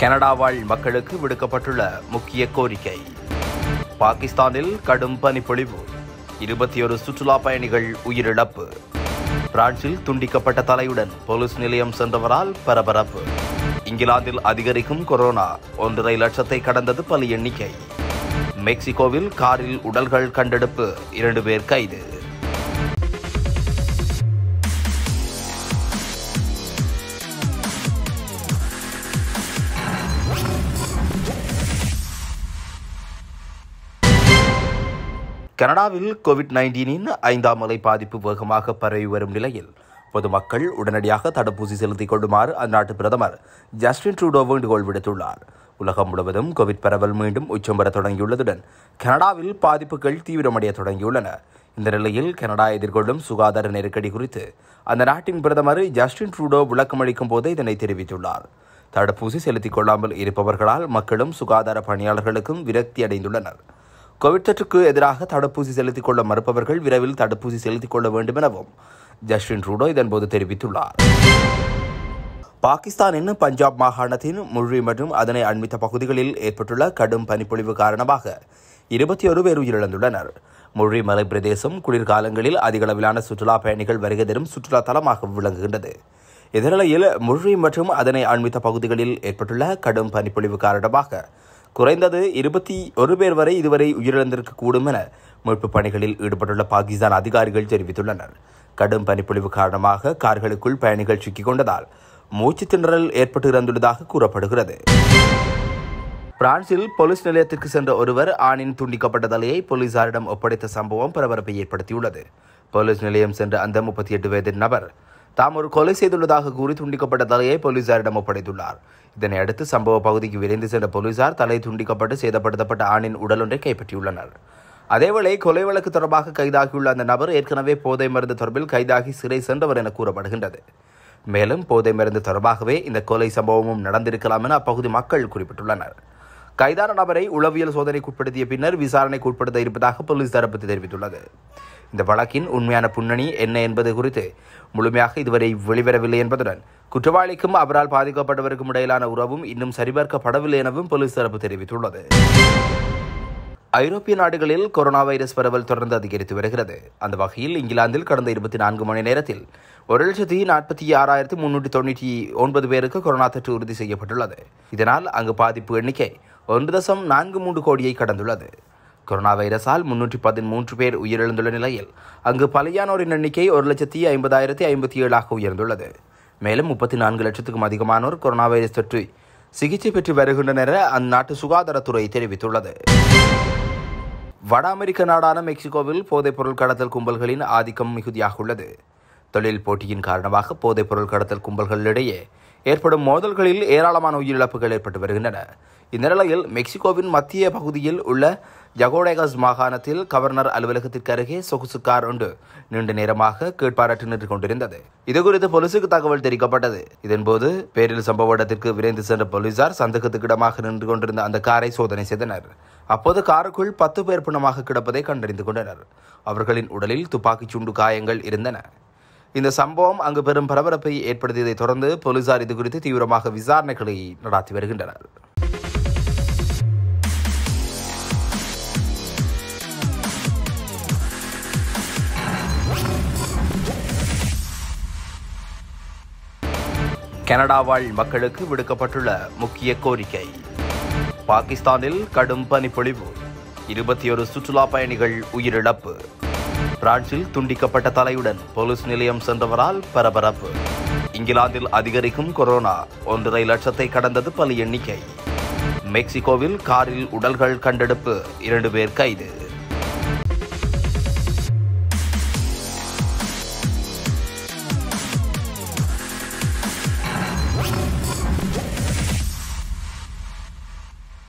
Canada வாழ் மக்களுக்கு விடுக்கப்பட்டுள்ள முக்கிய கோரிக்கை பாகிஸ்தானில் கடும் பனிப்பொழிவு இருபத்தி ஒரு சுற்றுலா பயணிகள் உயிரிழப்பு பிரான்சில் துண்டிக்கப்பட்ட தலையுடன் போலீஸ் நிலையம் சென்றவரால் பரபரப்பு இங்கிலாந்தில் அதிகரிக்கும் கொரோனா ஒன்றரை லட்சத்தை கடந்தது பலி எண்ணிக்கை மெக்சிகோவில் காரில் உடல்கள் கண்டெடுப்பு இரண்டு பேர் கைது கனடாவில் கோவிட் நைன்டீனின் ஐந்தாம் அலை பாதிப்பு வேகமாக பரவி வரும் நிலையில் பொதுமக்கள் உடனடியாக தடுப்பூசி செலுத்திக் கொள்ளுமாறு அந்நாட்டு பிரதமர் ஜஸ்டின் ட்ரூடோ வேண்டுகோள் விடுத்துள்ளார் உலகம் முழுவதும் கோவிட் பரவல் மீண்டும் உச்சம் பெற தொடங்கியுள்ளதுடன் கனடாவில் பாதிப்புகள் தீவிரமடைய தொடங்கியுள்ளன இந்த நிலையில் கனடா எதிர்கொள்ளும் சுகாதார நெருக்கடி குறித்து அந்த நாட்டின் பிரதமர் ஜஸ்டின் ட்ரூடோ விளக்கமளிக்கும் போது இதனை தெரிவித்துள்ளார் தடுப்பூசி செலுத்திக் கொள்ளாமல் இருப்பவர்களால் மக்களும் சுகாதார பணியாளர்களுக்கும் விரக்தி அடைந்துள்ளனர் கோவிட் தொற்றுக்கு எதிராக தடுப்பூசி செலுத்திக் கொள்ள மறுப்பவர்கள் விரைவில் தடுப்பூசி செலுத்திக் கொள்ள வேண்டும் எனவும் ஜஸ்டின் ட்ரூடோ இதன்போது தெரிவித்துள்ளார் பாகிஸ்தானின் பஞ்சாப் மாகாணத்தின் முழி மற்றும் அதனை அண்மித்த பகுதிகளில் ஏற்பட்டுள்ள கடும் பனிப்பொழிவு காரணமாக இருபத்தி ஒரு பேர் உயிரிழந்துள்ளனர் முழி மலை பிரதேசம் குளிர்காலங்களில் அதிகளவிலான சுற்றுலா பயணிகள் வருகை தரும் சுற்றுலா தலமாக விளங்குகின்றது இதனிலையில் முழி மற்றும் அதனை அண்மித்த பகுதிகளில் ஏற்பட்டுள்ள கடும் பனிப்பொழிவு காரணமாக குறைந்தது இருபத்தி ஒரு பேர் வரை இதுவரை உயிரிழந்திருக்கக்கூடும் என மீட்புப் பணிகளில் ஈடுபட்டுள்ள பாகிஸ்தான் அதிகாரிகள் தெரிவித்துள்ளனர் கடும் பனிப்பொழிவு காரணமாக கார்களுக்குள் பயணிகள் சிக்கிக் கொண்டதால் மூச்சு திணறல் ஏற்பட்டு இறந்துள்ளதாக கூறப்படுகிறது பிரான்சில் போலீஸ் நிலையத்திற்கு சென்ற ஒருவர் ஆணின் துண்டிக்கப்பட்ட தலையை போலீசாரிடம் ஒப்படைத்த சம்பவம் பரபரப்பை ஏற்படுத்தியுள்ளது போலீஸ் நிலையம் சென்ற அந்த முப்பத்தி எட்டு வயது நபர் தாம் ஒரு கொலை செய்துள்ளதாக கூறி துண்டிக்கப்பட்ட தலையை போலீசாரிடம் ஒப்படைத்துள்ளார் இதனை அடுத்து சம்பவ பகுதிக்கு விரைந்து சென்ற போலீசார் தலை துண்டிக்கப்பட்டு சேதப்படுத்தப்பட்ட ஆணின் உடல் ஒன்றை கைப்பற்றியுள்ளனர் அதேவேளை கொலை வழக்கு தொடர்பாக கைதாகியுள்ள அந்த நபர் ஏற்கனவே போதை மருந்து தொடர்பில் கைதாகி சிறை சென்றவர் என கூறப்படுகின்றது மேலும் போதை மருந்து தொடர்பாகவே இந்த கொலை சம்பவமும் நடந்திருக்கலாம் என அப்பகுதி மக்கள் குறிப்பிட்டுள்ளனர் கைதான நபரை உளவியல் சோதனைக்கு உட்படுத்திய பின்னர் விசாரணைக்கு உட்படுத்த இருப்பதாக போலீஸ் தரப்பு தெரிவித்துள்ளது இந்த வழக்கின் உண்மையான பின்னணி என்ன என்பது குறித்து முழுமையாக இதுவரை வெளிவரவில்லை என்பதுடன் குற்றவாளிக்கும் அவரால் பாதிக்கப்பட்டவருக்கும் இடையிலான உறவும் இன்னும் சரிபார்க்கப்படவில்லை எனவும் போலீஸ் தரப்பு தெரிவித்துள்ளது ஐரோப்பிய நாடுகளில் கொரோனா வைரஸ் பரவல் தொடர்ந்து அதிகரித்து வருகிறது அந்த வகையில் இங்கிலாந்தில் கடந்த இருபத்தி நான்கு மணி நேரத்தில் ஒரு லட்சத்தி நாற்பத்தி ஆறாயிரத்தி முன்னூற்றி தொண்ணூற்றி ஒன்பது பேருக்கு கொரோனா தொற்று உறுதி செய்யப்பட்டுள்ளது இதனால் அங்கு பாதிப்பு எண்ணிக்கை ஒன்று தசம் நான்கு மூன்று கோடியை கடந்துள்ளது கொரோனா வைரஸால் முன்னூற்றி பதிமூன்று பேர் உயிரிழந்துள்ள நிலையில் அங்கு பலியானோரின் எண்ணிக்கை ஒரு லட்சத்தி ஐம்பதாயிரத்தி ஐம்பத்தி ஏழாக உயர்ந்துள்ளது மேலும் முப்பத்தி நான்கு லட்சத்துக்கும் அதிகமானோர் கொரோனா வைரஸ் தொற்று சிகிச்சை பெற்று வருகின்றனர் என அந்நாட்டு சுகாதாரத்துறை தெரிவித்துள்ளது வட அமெரிக்க நாடான மெக்சிகோவில் போதைப்பொருள் கடத்தல் கும்பல்களின் ஆதிக்கம் மிகுதியாக உள்ளது தொழில் போட்டியின் காரணமாக போதைப்பொருள் கடத்தல் கும்பல்களிடையே ஏற்படும் மோதல்களில் ஏராளமான உயிரிழப்புகள் ஏற்பட்டு வருகின்றன இந்த நிலையில் மெக்சிகோவின் மத்திய பகுதியில் உள்ள ஜகோடேகஸ் மாகாணத்தில் கவர்னர் அலுவலகத்திற்கு அருகே சொகுசு கார் ஒன்று நீண்ட நேரமாக கீழ்பாராட்டு நின்று கொண்டிருந்தது இதுகுறித்து போலீசுக்கு தகவல் தெரிவிக்கப்பட்டது இதன்போது பேரில் சம்பவ இடத்திற்கு விரைந்து சென்ற போலீசார் சந்தேகத்துக்கு இடமாக நின்று கொண்டிருந்த அந்த காரை சோதனை செய்தனர் அப்போது காருக்குள் பத்து பேர் பிணமாக கிடப்பதை கண்டறிந்து கொண்டனர் அவர்களின் உடலில் துப்பாக்கிச் சூண்டு காயங்கள் இருந்தன இந்த சம்பவம் அங்கு பெரும் பரபரப்பை ஏற்படுத்தியதை தொடர்ந்து போலீசார் இதுகுறித்து தீவிரமாக விசாரணைகளை நடாத்தி வருகின்றனர் கனடா வாழ் மக்களுக்கு விடுக்கப்பட்டுள்ள முக்கிய கோரிக்கை பாகிஸ்தானில் கடும் பனிப்பொழிவு இருபத்தி ஒரு சுற்றுலா பயணிகள் உயிரிழப்பு பிரான்சில் துண்டிக்கப்பட்ட தலையுடன் போலீஸ் நிலையம் சென்றவரால் பரபரப்பு இங்கிலாந்தில் அதிகரிக்கும் கொரோனா ஒன்றரை லட்சத்தை கடந்தது பலி எண்ணிக்கை மெக்சிகோவில் காரில் உடல்கள் கண்டெடுப்பு இரண்டு பேர் கைது